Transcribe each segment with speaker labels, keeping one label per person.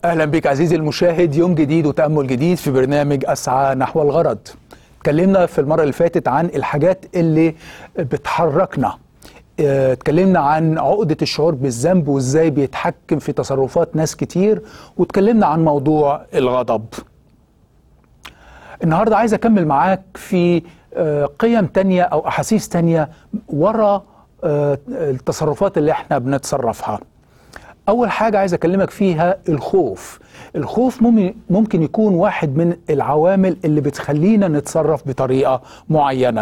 Speaker 1: اهلا بك عزيزي المشاهد يوم جديد وتامل جديد في برنامج اسعى نحو الغرض اتكلمنا في المره اللي فاتت عن الحاجات اللي بتحركنا اه، اتكلمنا عن عقده الشعور بالذنب وازاي بيتحكم في تصرفات ناس كتير واتكلمنا عن موضوع الغضب النهارده عايز اكمل معاك في اه، قيم تانية او احاسيس تانية ورا اه، التصرفات اللي احنا بنتصرفها أول حاجة عايز أكلمك فيها الخوف الخوف مم- ممكن يكون واحد من العوامل اللي بتخلينا نتصرف بطريقة معينة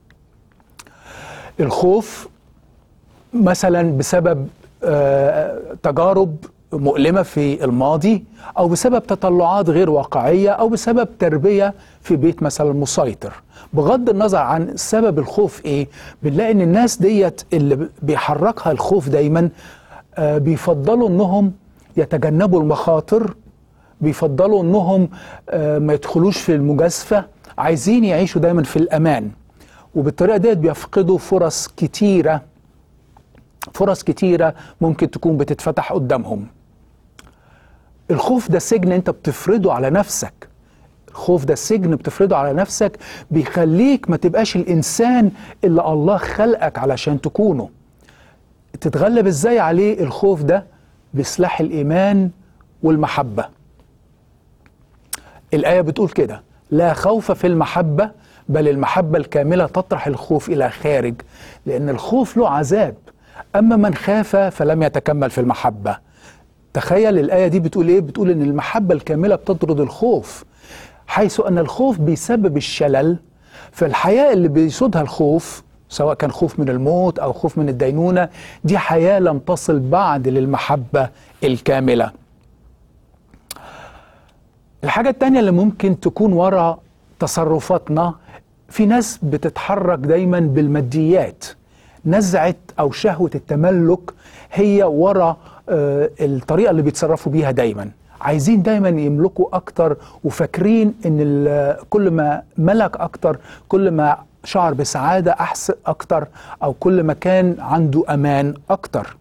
Speaker 1: الخوف مثلا بسبب آه، تجارب مؤلمة في الماضي أو بسبب تطلعات غير واقعية أو بسبب تربية في بيت مثلا مسيطر بغض النظر عن سبب الخوف إيه بنلاقي إن الناس ديت اللي بيحركها الخوف دايما آه، بيفضلوا إنهم يتجنبوا المخاطر بيفضلوا إنهم آه، ما يدخلوش في المجازفة عايزين يعيشوا دايما في الأمان وبالطريقة ديت بيفقدوا فرص كتيرة فرص كتيرة ممكن تكون بتتفتح قدامهم الخوف ده سجن انت بتفرضه على نفسك الخوف ده سجن بتفرضه على نفسك بيخليك ما تبقاش الإنسان اللي الله خلقك علشان تكونه تتغلب ازاي عليه الخوف ده بسلاح الإيمان والمحبة الآية بتقول كده لا خوف في المحبة بل المحبة الكاملة تطرح الخوف إلى خارج لأن الخوف له عذاب أما من خاف فلم يتكمل في المحبة تخيل الآية دي بتقول إيه؟ بتقول إن المحبة الكاملة بتطرد الخوف حيث أن الخوف بيسبب الشلل فالحياة اللي بيسودها الخوف سواء كان خوف من الموت أو خوف من الدينونة دي حياة لم تصل بعد للمحبة الكاملة الحاجة التانية اللي ممكن تكون ورا تصرفاتنا في ناس بتتحرك دايما بالماديات نزعة أو شهوة التملك هي ورا آه، الطريقة اللي بيتصرفوا بيها دايما عايزين دايما يملكوا أكتر وفاكرين إن ال- كل ما ملك أكتر كل ما شعر بسعادة أحسن أكتر أو كل ما كان عنده أمان أكتر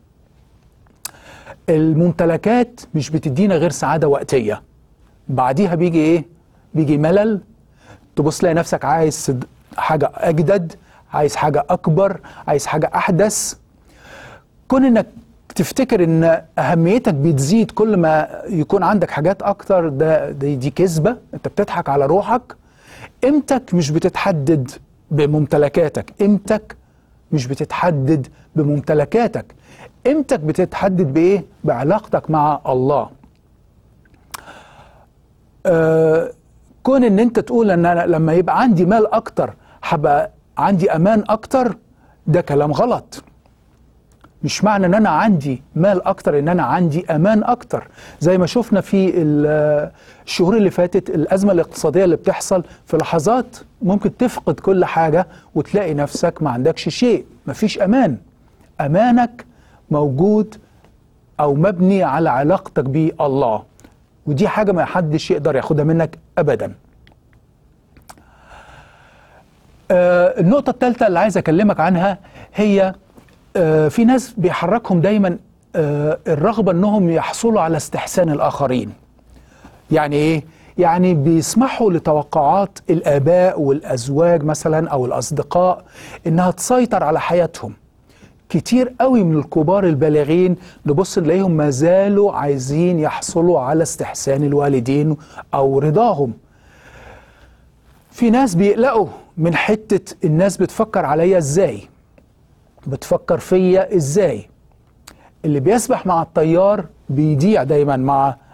Speaker 1: الممتلكات مش بتدينا غير سعادة وقتية بعديها بيجي ايه بيجي ملل تبص تلاقي نفسك عايز صد- حاجة أجدد عايز حاجة أكبر عايز حاجة أحدث كون إنك تفتكر إن أهميتك بتزيد كل ما يكون عندك حاجات أكتر ده دي, دي كذبة أنت بتضحك على روحك قيمتك مش بتتحدد بممتلكاتك قيمتك مش بتتحدد بممتلكاتك قيمتك بتتحدد بإيه بعلاقتك مع الله آه، كون ان انت تقول ان انا لما يبقى عندي مال اكتر هبقى عندي امان اكتر ده كلام غلط مش معنى ان انا عندي مال اكتر ان انا عندي امان اكتر زي ما شفنا في ال- الشهور اللي فاتت الازمه الاقتصاديه اللي بتحصل في لحظات ممكن تفقد كل حاجه وتلاقي نفسك ما عندكش شيء مفيش امان امانك موجود او مبني على علاقتك بالله ودي حاجه ما حدش يقدر ياخدها منك ابدا آه النقطه الثالثه اللي عايز اكلمك عنها هي آه في ناس بيحركهم دايما آه الرغبه انهم يحصلوا على استحسان الاخرين يعني ايه يعني بيسمحوا لتوقعات الاباء والازواج مثلا او الاصدقاء انها تسيطر على حياتهم كتير قوي من الكبار البالغين نبص نلاقيهم ما زالوا عايزين يحصلوا على استحسان الوالدين او رضاهم في ناس بيقلقوا من حتة الناس بتفكر عليا ازاي بتفكر فيا ازاي اللي بيسبح مع التيار بيضيع دايما مع